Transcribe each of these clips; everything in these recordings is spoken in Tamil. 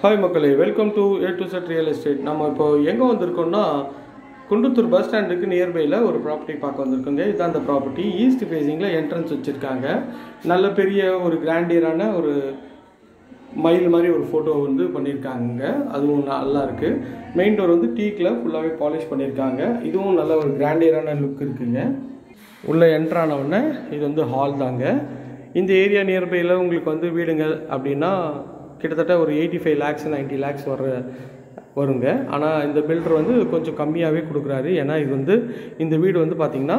ஹாய் மக்களே welcome to A to Z real estate நம்ம இப்போ எங்கே வந்திருக்கோம்னா குண்டத்தூர் பஸ் ஸ்டாண்டுக்கு நியர்பையில் ஒரு ப்ராப்பர்ட்டி பார்க்க வந்திருக்கோங்க இதுதான் அந்த ப்ராப்பர்ட்டி ஈஸ்ட் ஃபேஸிங்கில் என்ட்ரன்ஸ் வச்சுருக்காங்க நல்ல பெரிய ஒரு கிராண்டியரான ஒரு மயில் மாதிரி ஒரு ஃபோட்டோ வந்து பண்ணியிருக்காங்க அதுவும் நல்லா இருக்குது மெயின் டோர் வந்து டீக்கில் ஃபுல்லாகவே பாலிஷ் பண்ணியிருக்காங்க இதுவும் நல்ல ஒரு கிராண்டியரான லுக் இருக்குங்க உள்ளே என்ட்ரான உடனே இது வந்து ஹால் தாங்க இந்த ஏரியா நியர்பையில் உங்களுக்கு வந்து வீடுங்க அப்படின்னா கிட்டத்தட்ட ஒரு eighty five lakhs ninety lakhs வர வருங்க ஆனால் இந்த பில்டர் வந்து கொஞ்சம் கம்மியாகவே கொடுக்குறாரு ஏன்னா இது வந்து இந்த வீடு வந்து பார்த்திங்கன்னா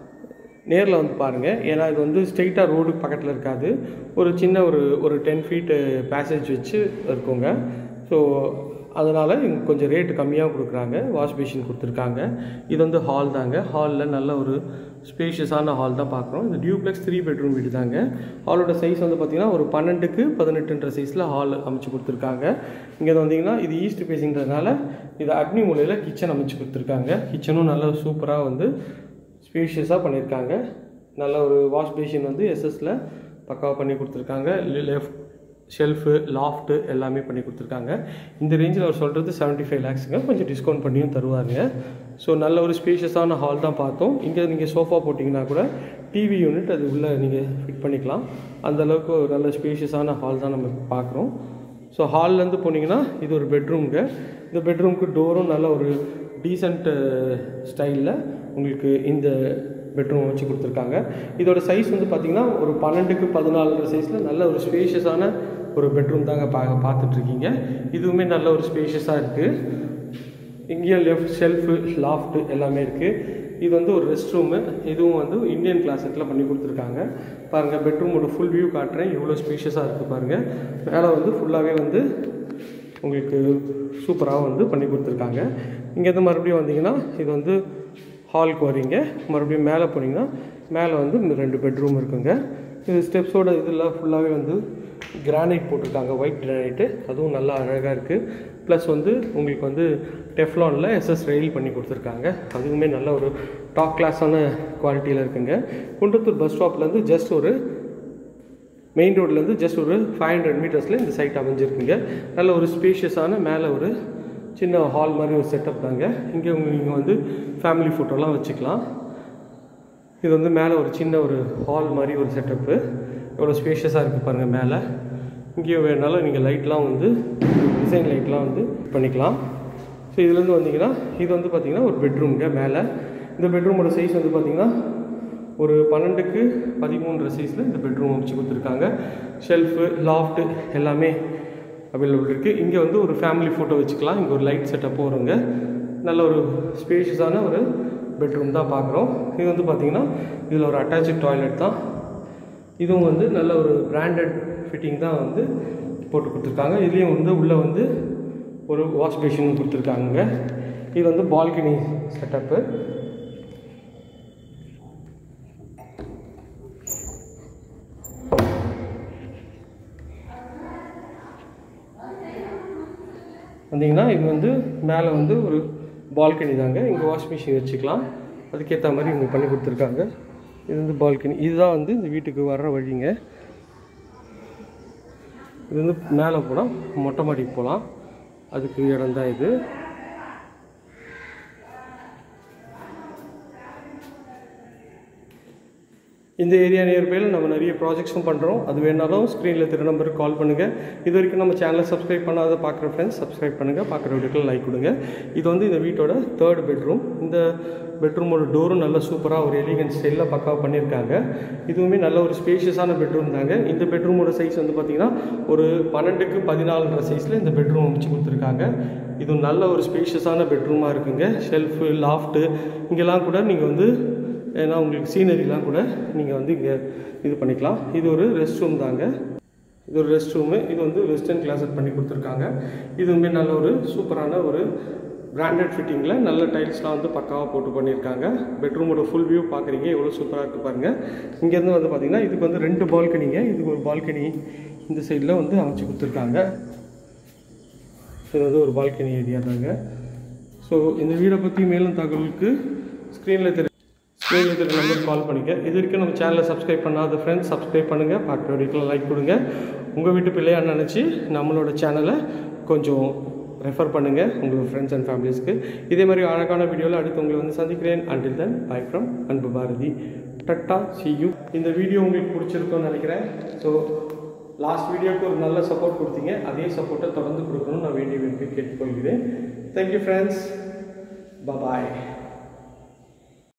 நேரில் வந்து பாருங்கள் ஏன்னா இது வந்து ஸ்ட்ரெயிட்டாக ரோடு பக்கத்தில் இருக்காது ஒரு சின்ன ஒரு ஒரு டென் ஃபீட்டு பேசேஜ் வச்சு இருக்குங்க ஸோ அதனால் இங்கே கொஞ்சம் ரேட்டு கம்மியாக கொடுக்குறாங்க வாஷ் பேஷின் கொடுத்துருக்காங்க இது வந்து ஹால் தாங்க ஹாலில் நல்ல ஒரு ஸ்பேஷியஸான ஹால் தான் பார்க்குறோம் இது டியூப்ளெக்ஸ் த்ரீ பெட்ரூம் வீடு தாங்க ஹாலோட சைஸ் வந்து பார்த்திங்கன்னா ஒரு பன்னெண்டுக்கு பதினெட்டுன்ற சைஸில் ஹால் அமைச்சு கொடுத்துருக்காங்க இங்கே வந்தீங்கன்னா இது ஈஸ்ட் ஃபேஸிங்கிறதுனால இது அக்னி மூலையில் கிச்சன் அமைச்சு கொடுத்துருக்காங்க கிச்சனும் நல்லா சூப்பராக வந்து ஸ்பேஷியஸாக பண்ணியிருக்காங்க நல்ல ஒரு வாஷ் பேஷின் வந்து எஸ்எஸ்ல பக்காவாக பண்ணி கொடுத்துருக்காங்க லெஃப்ட் ஷெல்ஃபு லாஃப்ட்டு எல்லாமே பண்ணி கொடுத்துருக்காங்க இந்த ரேஞ்சில் அவர் சொல்கிறது செவன்ட்டி ஃபைவ் லேக்ஸுங்க கொஞ்சம் டிஸ்கவுண்ட் பண்ணியும் தருவாருங்க ஸோ நல்ல ஒரு ஸ்பேஷியஸான ஹால் தான் பார்த்தோம் இங்கே நீங்கள் சோஃபா போட்டிங்கன்னா கூட டிவி யூனிட் அது உள்ளே நீங்கள் ஃபிட் பண்ணிக்கலாம் அந்த அளவுக்கு ஒரு நல்ல ஸ்பேஷியஸான ஹால் தான் நம்ம பார்க்குறோம் ஸோ ஹால்லேருந்து போனீங்கன்னா இது ஒரு பெட்ரூம்ங்க இந்த பெட்ரூம்க்கு டோரும் நல்ல ஒரு டீசெண்ட் ஸ்டைலில் உங்களுக்கு இந்த பெட்ரூம் வச்சு கொடுத்துருக்காங்க இதோட சைஸ் வந்து பார்த்திங்கன்னா ஒரு பன்னெண்டுக்கு பதினாலு சைஸில் நல்ல ஒரு ஸ்பேஷியஸான ஒரு பெட்ரூம் தாங்க பா பார்த்துட்ருக்கீங்க இதுவுமே நல்ல ஒரு ஸ்பேஷியஸாக இருக்குது இங்கேயும் லெஃப்ட் ஷெல்ஃபு லாஃப்ட்டு எல்லாமே இருக்குது இது வந்து ஒரு ரெஸ்ட் ரூமு இதுவும் வந்து இந்தியன் கிளாஸெட்டில் பண்ணி கொடுத்துருக்காங்க பாருங்கள் பெட்ரூமோட ஃபுல் வியூ காட்டுறேன் எவ்வளோ ஸ்பேஷியஸாக இருக்குது பாருங்கள் மேலே வந்து ஃபுல்லாகவே வந்து உங்களுக்கு சூப்பராக வந்து பண்ணி கொடுத்துருக்காங்க இங்கேருந்து மறுபடியும் வந்தீங்கன்னா இது வந்து ஹாலுக்கு வரீங்க மறுபடியும் மேலே போனீங்கன்னா மேலே வந்து ரெண்டு பெட்ரூம் இருக்குங்க இது ஸ்டெப்ஸோட இதில் ஃபுல்லாகவே வந்து கிரானைட் போட்டிருக்காங்க ஒயிட் கிரானைட்டு அதுவும் நல்லா அழகாக இருக்குது ப்ளஸ் வந்து உங்களுக்கு வந்து டெஃப்லானில் எஸ்எஸ் ரெயில் பண்ணி கொடுத்துருக்காங்க அதுவுமே நல்ல ஒரு டாப் கிளாஸான குவாலிட்டியில் இருக்குங்க குன்றத்தூர் பஸ் ஸ்டாப்லேருந்து ஜஸ்ட் ஒரு மெயின் ரோட்லேருந்து ஜஸ்ட் ஒரு ஃபைவ் ஹண்ட்ரட் மீட்டர்ஸில் இந்த சைட் அமைஞ்சிருக்குங்க நல்ல ஒரு ஸ்பேஷியஸான மேலே ஒரு சின்ன ஹால் மாதிரி ஒரு செட்டப் தாங்க இங்கே நீங்கள் வந்து ஃபேமிலி ஃபோட்டோலாம் வச்சுக்கலாம் இது வந்து மேலே ஒரு சின்ன ஒரு ஹால் மாதிரி ஒரு செட்டப்பு எவ்வளோ ஸ்பேஷியஸாக இருக்குது பாருங்கள் மேலே இங்கேயும் வேணாலும் நீங்கள் லைட்லாம் வந்து டிசைன் லைட்லாம் வந்து பண்ணிக்கலாம் ஸோ இதுலேருந்து வந்தீங்கன்னா இது வந்து பார்த்திங்கன்னா ஒரு பெட்ரூம்ங்க மேலே இந்த பெட்ரூமோட சைஸ் வந்து பார்த்திங்கன்னா ஒரு பன்னெண்டுக்கு பதிமூன்றரை சைஸில் இந்த பெட்ரூம் அமைச்சு கொடுத்துருக்காங்க ஷெல்ஃபு லாஃப்ட்டு எல்லாமே அவைலபிள் இருக்குது இங்கே வந்து ஒரு ஃபேமிலி ஃபோட்டோ வச்சுக்கலாம் இங்கே ஒரு லைட் செட்டப்பும் வருங்க நல்ல ஒரு ஸ்பேஷியஸான ஒரு பெட்ரூம் தான் பார்க்குறோம் இது வந்து பார்த்திங்கன்னா இதில் ஒரு அட்டாச்சு டாய்லெட் தான் இதுவும் வந்து நல்ல ஒரு பிராண்டட் ஃபிட்டிங் தான் வந்து போட்டு கொடுத்துருக்காங்க இதுலேயும் வந்து உள்ளே வந்து ஒரு வாஷ் பேஷன் கொடுத்துருக்காங்க இது வந்து பால்கனி செட்டப்பு வந்தீங்கன்னா இது வந்து மேலே வந்து ஒரு பால்கனி தாங்க இங்கே வாஷ் மிஷின் வச்சுக்கலாம் அதுக்கேற்ற மாதிரி இவங்க பண்ணி கொடுத்துருக்காங்க இது வந்து பால்கனி இதுதான் வந்து இந்த வீட்டுக்கு வர்ற வழிங்க இது வந்து மேலே போனால் மொட்டை மாடிக்கு போகலாம் அதுக்கு இடம் தான் இது இந்த ஏரியா நியர்பையில் நம்ம நிறைய ப்ராஜெக்ட்ஸும் பண்ணுறோம் அது வேணாலும் ஸ்க்ரீனில் திரு நம்பருக்கு கால் பண்ணுங்கள் இது வரைக்கும் நம்ம சேனலை சப்ஸ்கிரைப் பண்ணாத பார்க்குற ஃப்ரெண்ட்ஸ் சப்ஸ்கிரைப் பண்ணுங்கள் பார்க்குற வீடியோக்கு லைக் கொடுங்க இது வந்து இந்த வீட்டோட தேர்ட் பெட்ரூம் இந்த பெட்ரூமோட டோரும் நல்ல சூப்பராக ஒரு எலிகன்ட் ஸ்டைலில் பக்காவாக பண்ணியிருக்காங்க இதுவுமே நல்ல ஒரு ஸ்பேஷியஸான பெட்ரூம் தாங்க இந்த பெட்ரூமோட சைஸ் வந்து பார்த்திங்கன்னா ஒரு பன்னெண்டுக்கு பதினாலுன்ற சைஸில் இந்த பெட்ரூம் அமைச்சு கொடுத்துருக்காங்க இது நல்ல ஒரு ஸ்பேஷியஸான பெட்ரூமாக இருக்குங்க ஷெல்ஃபு லாஃப்ட்டு இங்கெல்லாம் கூட நீங்கள் வந்து ஏன்னா உங்களுக்கு சீனரிலாம் கூட நீங்கள் வந்து இங்கே இது பண்ணிக்கலாம் இது ஒரு ரெஸ்ட் ரூம் தாங்க இது ஒரு ரெஸ்ட் ரூமு இது வந்து வெஸ்டர்ன் கிளாஸட் பண்ணி கொடுத்துருக்காங்க இதுவுமே நல்ல ஒரு சூப்பரான ஒரு பிராண்டட் ஃபிட்டிங்கில் நல்ல டைல்ஸ்லாம் வந்து பக்காவாக போட்டு பண்ணியிருக்காங்க பெட்ரூமோட ஃபுல் வியூ பார்க்குறீங்க எவ்வளோ சூப்பராக இருக்குது பாருங்கள் இங்கேருந்து வந்து பார்த்திங்கன்னா இதுக்கு வந்து ரெண்டு பால்கனிங்க இதுக்கு ஒரு பால்கனி இந்த சைடில் வந்து அமைச்சு கொடுத்துருக்காங்க இது வந்து ஒரு பால்கனி ஏரியா தாங்க ஸோ இந்த வீடை பற்றி மேலும் தகவலுக்கு ஸ்க்ரீனில் தெரி ஸ்க்ரீனில் தெரிய நம்பருக்கு கால் பண்ணிக்க இது வரைக்கும் நம்ம சேனலை சப்ஸ்கிரைப் பண்ணாத ஃப்ரெண்ட்ஸ் சப்ஸ்கிரைப் பண்ணுங்கள் பார்க்குற வீடியோக்கெலாம் லைக் கொடுங்க உங்கள் வீட்டு பிள்ளையாக நினச்சி நம்மளோட சேனலை கொஞ்சம் ரெஃபர் பண்ணுங்கள் உங்கள் ஃப்ரெண்ட்ஸ் அண்ட் ஃபேமிலிஸ்க்கு இதே மாதிரி அழகான வீடியோவில் அடுத்து உங்களை வந்து சந்திக்கிறேன் until then bye from Anbu Bharathi டட்டா சி யூ இந்த வீடியோ உங்களுக்கு பிடிச்சிருக்கும்னு நினைக்கிறேன் ஸோ லாஸ்ட் வீடியோக்கு ஒரு நல்ல சப்போர்ட் கொடுத்தீங்க அதே சப்போர்ட்டை தொடர்ந்து கொடுக்கணும்னு நான் வேண்டிய கேட்டுக்கொள்கிறேன் தேங்க்யூ ஃப்ரெண்ட்ஸ் பாய்